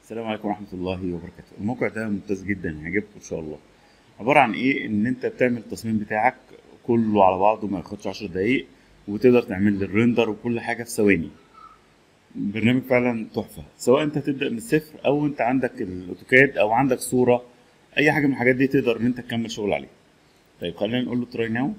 السلام عليكم ورحمة الله وبركاته الموقع ده ممتاز جدا هيعجبكم إن شاء الله عبارة عن إيه إن أنت بتعمل التصميم بتاعك كله على بعضه ما ياخدش عشر دقايق وتقدر تعمل الريندر وكل حاجة في ثواني برنامج فعلا تحفة سواء أنت هتبدأ من الصفر أو أنت عندك الأوتوكاد أو عندك صورة أي حاجة من الحاجات دي تقدر إن أنت تكمل شغل عليها طيب خلينا نقول له تراي ناو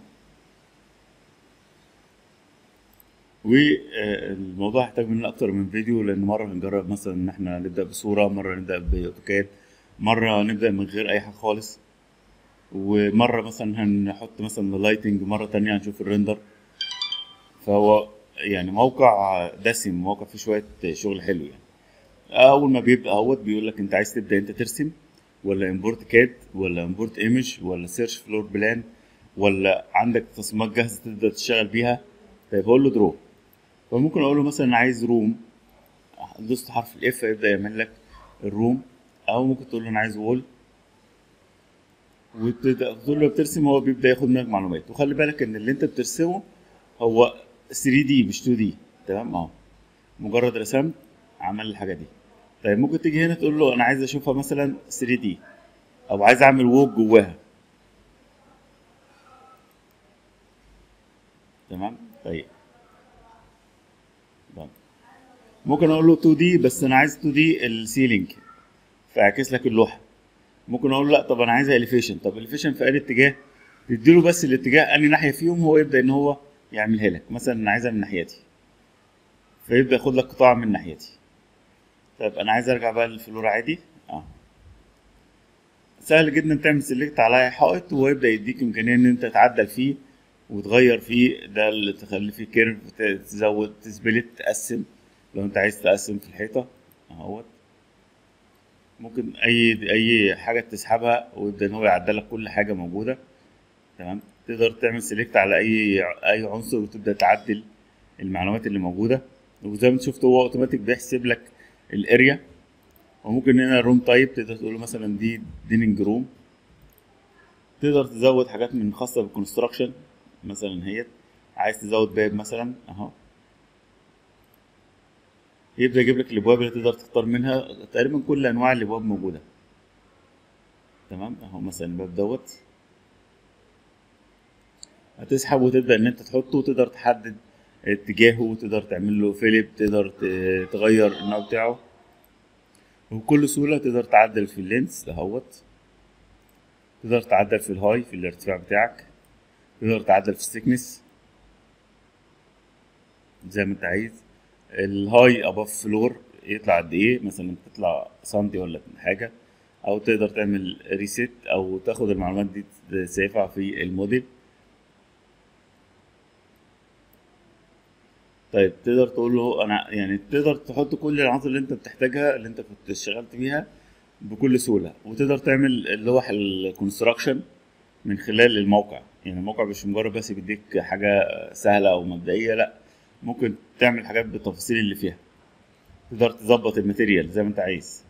والموضوع هيحتاج مننا اكتر من فيديو لان مره هنجرب مثلا ان احنا نبدا بصوره مره نبدا باوتوكاد مره نبدا من غير اي حاجه خالص ومره مثلا هنحط مثلا لايتنج مره تانية هنشوف الريندر فهو يعني موقع دسم موقع فيه شويه شغل حلو يعني اول ما بيبدا اهوت بيقول لك انت عايز تبدا انت ترسم ولا امبورت كاد ولا امبورت ايمج ولا سيرش فلور بلان ولا عندك تصميمات جاهزه تقدر تشتغل بيها طيب هقول له درو فممكن اقول له مثلا عايز روم دوست حرف الاف يبدا يعمل لك الروم او ممكن تقول له انا عايز وول وتبدا تقول له بترسم هو بيبدا ياخد منك معلومات وخلي بالك ان اللي انت بترسمه هو 3 دي مش 2 دي تمام اهو مجرد رسمت عمل الحاجه دي طيب ممكن تيجي هنا تقول له انا عايز اشوفها مثلا 3 دي او عايز اعمل ووك جواها تمام طيب طيب. ممكن اقول له 2 دي بس انا عايز 2 دي السيلينج فاعكس لك اللوحه ممكن اقول له لا طب انا عايزها اليفيشن طب اليفيشن في اي اتجاه تديله بس الاتجاه انهي ناحيه فيهم هو يبدا ان هو يعملها لك مثلا انا عايزها من ناحيتي فيبدا ياخد لك قطاع من ناحيتي طيب انا عايز ارجع بقى للفلور عادي اه سهل جدا تعمل سيلكت على حائط وهو يبدا يديك امكانيه ان انت تعدل فيه وتغير فيه ده اللي تخلي فيه كيرف تزود تسبلت تقسم لو انت عايز تقسم في الحيطه اهوت ممكن اي اي حاجه تسحبها ويبدا ان هو يعدل لك كل حاجه موجوده تمام تقدر تعمل سيلكت على اي اي عنصر وتبدا تعدل المعلومات اللي موجوده وزي ما انت شفت هو اوتوماتيك بيحسب لك الاريا وممكن هنا روم تايب تقدر تقول له مثلا دي ديننج روم تقدر تزود حاجات من خاصه بالكونستراكشن مثلا هي عايز تزود باب مثلا اهو يبدا يجيب لك الابواب اللي تقدر تختار منها تقريبا كل انواع الابواب موجوده تمام اهو مثلا الباب دوت هتسحب وتبدا ان انت تحطه وتقدر تحدد اتجاهه وتقدر تعمل له فيليب تقدر تغير النوع بتاعه وبكل سهوله تقدر تعدل في اللينس اهوت تقدر تعدل في الهاي في الارتفاع بتاعك تقدر تعدل في السكنس زي ما انت عايز الهاي اباف فلور يطلع قد ايه مثلا تطلع سنتي ولا حاجه او تقدر تعمل ريسيت او تاخد المعلومات دي تسيفها في الموديل طيب تقدر تقول له انا يعني تقدر تحط كل العناصر اللي انت بتحتاجها اللي انت كنت اشتغلت بيها بكل سهوله وتقدر تعمل لوح الكونستراكشن من خلال الموقع يعني الموقع مش مجرد بس بيديك حاجة سهلة أو مبدئية لأ ممكن تعمل حاجات بالتفاصيل اللي فيها تقدر تظبط الماتيريال زي ما أنت عايز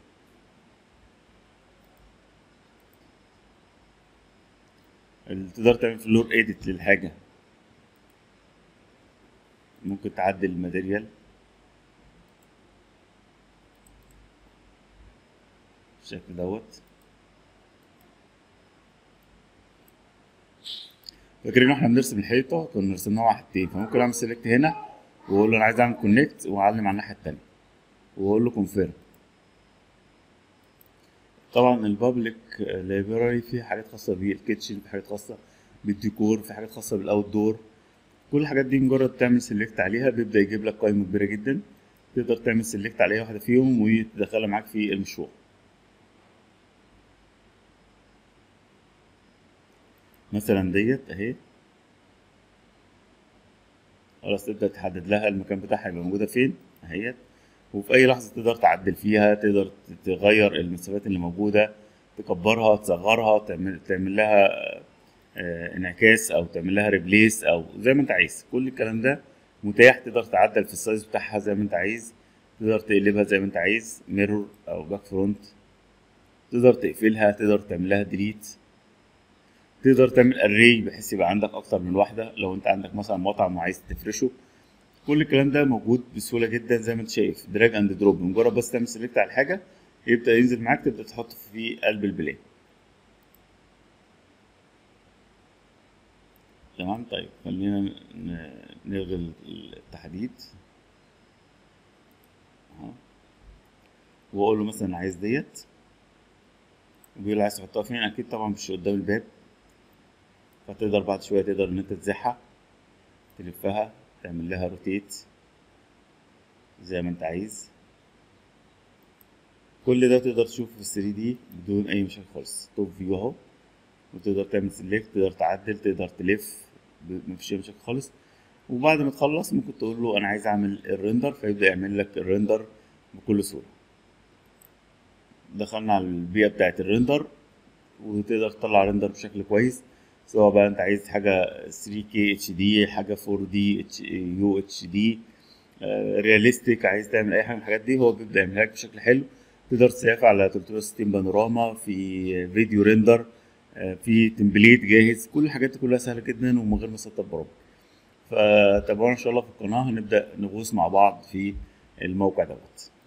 تقدر تعمل فلور اديت للحاجة ممكن تعدل الماتيريال بالشكل دوت فاكرين احنا بنرسم الحيطه كنا رسمناها واحدتين فممكن اعمل سيلكت هنا واقول له انا عايز اعمل كونكت واعلم على الناحيه التانيه واقول له كونفيرم طبعا البابليك لايبراري فيه حاجات خاصه بالكيتشن في حاجات خاصه بالديكور في حاجات خاصه بالاوت دور كل الحاجات دي مجرد تعمل سيلكت عليها بيبدا يجيب لك قائمه كبيره جدا تقدر تعمل سيلكت على اي واحده فيهم وتدخلها معاك في المشروع مثلا ديت اهي خلاص تبدا تحدد لها المكان بتاعها يبقى موجوده فين اهيت وفي اي لحظه تقدر تعدل فيها تقدر تغير المسافات اللي موجوده تكبرها تصغرها تعمل تعمل لها آه انعكاس او تعمل لها ريبليس او زي ما انت عايز كل الكلام ده متاح تقدر تعدل في السايز بتاعها زي ما انت عايز تقدر تقلبها زي ما انت عايز ميرور او باك فرونت تقدر تقفلها تقدر تعمل لها ديليت تقدر تعمل اري بحيث يبقى عندك اكتر من واحده لو انت عندك مثلا مطعم وعايز تفرشه كل الكلام ده موجود بسهوله جدا زي ما انت شايف دراج اند دروب مجرد بس تعمل سيلكت على الحاجه يبدا ينزل معاك تبدا تحطه في قلب البلان تمام طيب خلينا ن- نلغي التحديد اهو واقول له مثلا عايز ديت وبيقول لي عايز تحطها فين اكيد طبعا مش قدام الباب فتقدر بعد شويه تقدر ان انت تزحها تلفها تعمل لها روتيت زي ما انت عايز كل ده تقدر تشوفه في 3 دي بدون اي مشاكل خالص توب فيو اهو وتقدر تعمل سيلكت تقدر تعدل تقدر تلف ب- مفيش اي مشاكل خالص وبعد ما تخلص ممكن تقول له انا عايز اعمل الريندر فيبدا يعمل لك الريندر بكل سهوله دخلنا على البيئه بتاعه الريندر وتقدر تطلع ريندر بشكل كويس سواء بقى انت عايز حاجه 3K HD حاجه 4D يو اتش دي رياليستيك عايز تعمل اي حاجه من الحاجات دي هو بيبدا يعملها لك بشكل حلو تقدر تسيف على 360 بانوراما في فيديو ريندر آه، في تمبليت جاهز كل الحاجات دي كلها سهله جدا ومن غير ما تسطب برامج فتابعونا ان شاء الله في القناه هنبدا نغوص مع بعض في الموقع دوت